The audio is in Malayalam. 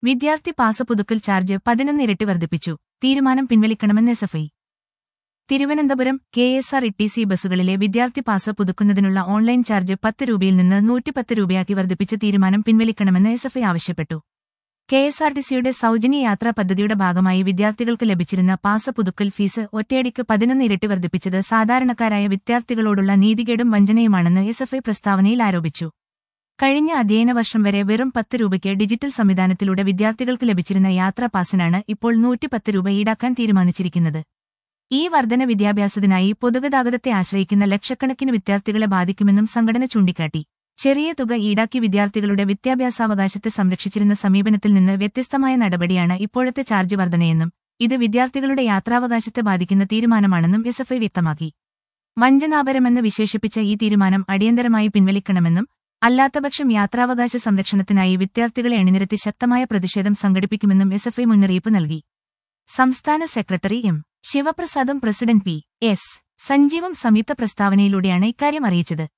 വിദ്യാർത്ഥി പാസ പുതുക്കൽ ചാർജ് പതിനൊന്ന് ഇരട്ടി വർദ്ധിപ്പിച്ചു തീരുമാനം പിൻവലിക്കണമെന്ന് SFI Thiruvananthapuram K S R T C ബസ്സുകളിലെ വിദ്യാർത്ഥി പാസ് പുതുക്കുന്നതിനുള്ള ഓൺലൈൻ ചാർജ് പത്ത് രൂപയിൽ നിന്ന് നൂറ്റിപ്പത്ത് രൂപയാക്കി വർദ്ധിപ്പിച്ച തീരുമാനം പിൻവലിക്കണമെന്ന് എസ്എഫ്ഐ ആവശ്യപ്പെട്ടു കെ എസ് ആർ ടി സിയുടെ സൗജന്യ യാത്രാ പദ്ധതിയുടെ ഭാഗമായി വിദ്യാർത്ഥികൾക്ക് ലഭിച്ചിരുന്ന പാസ പുതുക്കൽ ഫീസ് ഒറ്റയടിക്ക് പതിനൊന്ന് ഇരട്ടി വർദ്ധിപ്പിച്ചത് സാധാരണക്കാരായ വിദ്യാർത്ഥികളോടുള്ള നീതികേടും വഞ്ചനയുമാണെന്ന് എസ്എഫ്ഐ പ്രസ്താവനയിൽ ആരോപിച്ചു കഴിഞ്ഞ അധ്യയന വർഷം വരെ വെറും പത്ത് രൂപയ്ക്ക് ഡിജിറ്റൽ സംവിധാനത്തിലൂടെ വിദ്യാർത്ഥികൾക്ക് ലഭിച്ചിരുന്ന യാത്രാ പാസിനാണ് ഇപ്പോൾ നൂറ്റിപ്പത്ത് രൂപ ഈടാക്കാൻ തീരുമാനിച്ചിരിക്കുന്നത് ഈ വർധന വിദ്യാഭ്യാസത്തിനായി പൊതുഗതാഗതത്തെ ആശ്രയിക്കുന്ന ലക്ഷക്കണക്കിന് വിദ്യാർത്ഥികളെ ബാധിക്കുമെന്നും സംഘടന ചൂണ്ടിക്കാട്ടി ചെറിയ തുക ഈടാക്കി വിദ്യാർത്ഥികളുടെ വിദ്യാഭ്യാസാവകാശത്തെ സംരക്ഷിച്ചിരുന്ന സമീപനത്തിൽ നിന്ന് വ്യത്യസ്തമായ നടപടിയാണ് ഇപ്പോഴത്തെ ചാർജ് വർധനയെന്നും ഇത് വിദ്യാർത്ഥികളുടെ യാത്രാവകാശത്തെ ബാധിക്കുന്ന തീരുമാനമാണെന്നും എസ്എഫ്ഐ വ്യക്തമാക്കി വഞ്ചനാപരമെന്ന് വിശേഷിപ്പിച്ച ഈ തീരുമാനം അടിയന്തരമായി പിൻവലിക്കണമെന്നും അല്ലാത്തപക്ഷം യാത്രാവകാശ സംരക്ഷണത്തിനായി വിദ്യാർത്ഥികളെ അണിനിരത്തി ശക്തമായ പ്രതിഷേധം സംഘടിപ്പിക്കുമെന്നും എസ്എഫ്ഐ മുന്നറിയിപ്പ് നൽകി സംസ്ഥാന സെക്രട്ടറി എം ശിവപ്രസാദും പ്രസിഡന്റ് പി എസ് സഞ്ജീവും സംയുക്ത പ്രസ്താവനയിലൂടെയാണ് ഇക്കാര്യം അറിയിച്ചത്